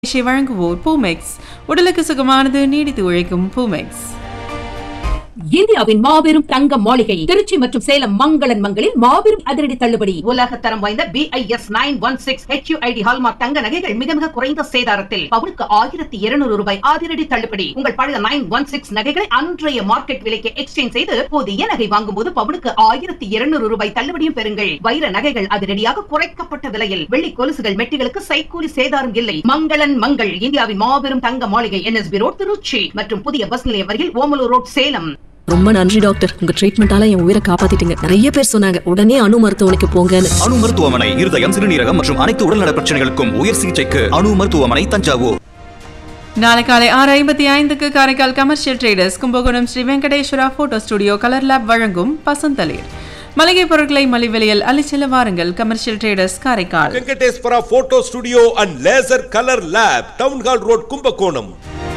நிகழ்ச்சியை வழங்குவோர் பூமெக்ஸ் உடலுக்கு சுகமானது நீடித்து உழைக்கும் பூமெக்ஸ் இந்தியாவின் மாபெரும் தங்க மாளிகை திருச்சி மற்றும் சேலம் மங்களன் மங்களில் மாபெரும் அதிரடி தள்ளுபடி உலக தரம் வாய்ந்த BIS nine one six HUID hallmark தங்க நகைகள் மிக மிக குறைந்த சேதாரத்தில் பவுனுக்கு ஆயிரத்தி இருநூறு ரூபாய் அதிரடி தள்ளுபடி உங்கள் பழைய நைன் ஒன் சிக்ஸ் நகைகளை அன்றைய மார்க்கெட் விலைக்கு எக்ஸ்சேஞ்ச் செய்து புதிய நகை வாங்கும் போது பவுனுக்கு ஆயிரத்தி இருநூறு ரூபாய் தள்ளுபடியும் பெறுங்கள் வைர நகைகள் அதிரடியாக குறைக்கப்பட்ட விலையில் வெள்ளி கொலுசுகள் மெட்டிகளுக்கு சைக்கூலி சேதாரம் இல்லை மங்களன் மங்கள் இந்தியாவின் மாபெரும் தங்க மாளிகை என்எஸ்பி ரோட் திருச்சி மற்றும் புதிய பஸ் நிலையம் அருகில் ஓமலூர் ரோட் சேலம் ரொம்ப நன்றி டாக்டர் உங்க ட்ரீட்மெண்டால என் உயிரை காப்பாத்திட்டீங்க நிறைய பேர் சொன்னாங்க உடனே அணு மருத்துவமனைக்கு போங்கன்னு அணு மருத்துவமனை இருதயம் சிறுநீரகம் மற்றும் அனைத்து உடல்நல பிரச்சனைகளுக்கும் உயர் சிகிச்சைக்கு அணு மருத்துவமனை தஞ்சாவூர் நாளை காலை ஆறு ஐம்பத்தி ஐந்துக்கு Karaikal commercial traders Kumbakonam Sri Venkateswara photo studio colour lab வழங்கும் பசந்தளிர் மளிகை பொருட்களை மலிவிலையில் அலிச்செல்ல வாருங்கள் commercial traders Karaikal Venkateswara photo studio and laser colour lab town hall road Kumbakonam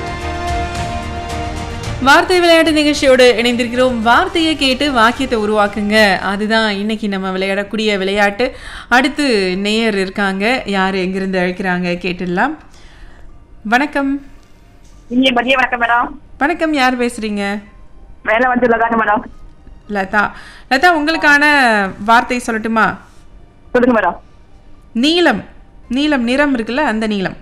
வார்த்தை விளையாட்டு நிகழ்ச்சியோடு இணைந்திருக்கிறோம் வார்த்தையை கேட்டு வாக்கியத்தை உருவாக்குங்க அதுதான் இன்னைக்கு நம்ம விளையாடக்கூடிய விளையாட்டு அடுத்து நேயர் இருக்காங்க யார் எங்கிருந்து அழைக்கிறாங்க கேட்டுடலாம் வணக்கம் இங்கே மதிய வணக்கம் மேடம் வணக்கம் யார் பேசுறீங்க வேலை வந்து தாங்க மேடம் லதா லதா உங்களுக்கான வார்த்தை சொல்லட்டுமா சொல்லுங்க மேடம் நீலம் நீலம் நிறம் இருக்குல்ல அந்த நீலம்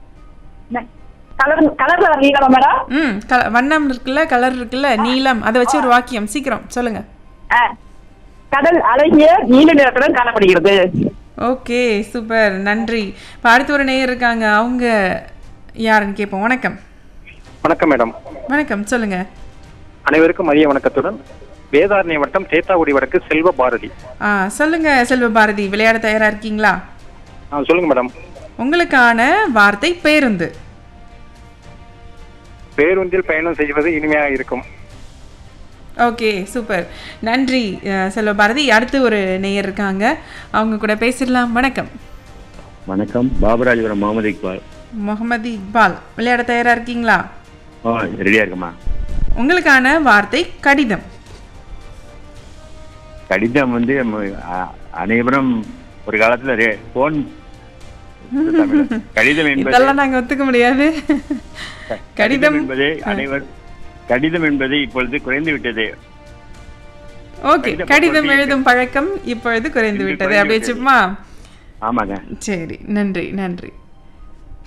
கலர் கலர்ல வரலீங்களா மேடம் ம் க வண்ணம் இருக்குல்ல கலர் இருக்குல்ல நீலம் அதை வச்சு ஒரு வாக்கியம் சீக்கிரம் சொல்லுங்க ஆ. கடல் அழகிய நீல நிறத்துடன் காணப்படுகிறது ஓகே சூப்பர் நன்றி இப்போ அடுத்து ஒரு நேயர் இருக்காங்க அவங்க யாருன்னு கேட்போம் வணக்கம் வணக்கம் மேடம் வணக்கம் சொல்லுங்க அனைவருக்கும் மதிய வணக்கத்துடன் வேதாரண்ய வட்டம் தேத்தாக்குடி வடக்கு செல்வ பாரதி ஆ சொல்லுங்க செல்வ பாரதி விளையாட தயாரா இருக்கீங்களா ஆ சொல்லுங்க மேடம் உங்களுக்கான வார்த்தை பேருந்து பேருந்தில் பயணம் செய்வது இனிமையாக இருக்கும் ஓகே சூப்பர் நன்றி அஹ், செல்வ பாரதி அடுத்து ஒரு நேயர் இருக்காங்க அவங்க கூட பேசிடலாம் வணக்கம் வணக்கம் பாபராஜபுரம் முகமது இக்பால் முகமது இக்பால் விளையாட தயாரா இருக்கீங்களா ஓ ரெடியா இருக்குமா உங்களுக்கான வார்த்தை கடிதம் கடிதம் வந்து ம- அ- அனைவரும் ஒரு காலத்துல ரே- போன் கடிதம் என்பது இதெல்லாம் நாங்க ஒத்துக்க முடியாது கடிதம் கடிதம் என்பது அனைவர் கடிதம் என்பது இப்பொழுது குறைந்து விட்டது ஓகே கடிதம் கடிதம் போட்டு எழுதும் பழக்கம் இப்பொழுது குறைந்து இன்று விட்டது குறைந்து அப்படி விட்டது. வச்சுமா ஆமாங்க சரி நன்றி நன்றி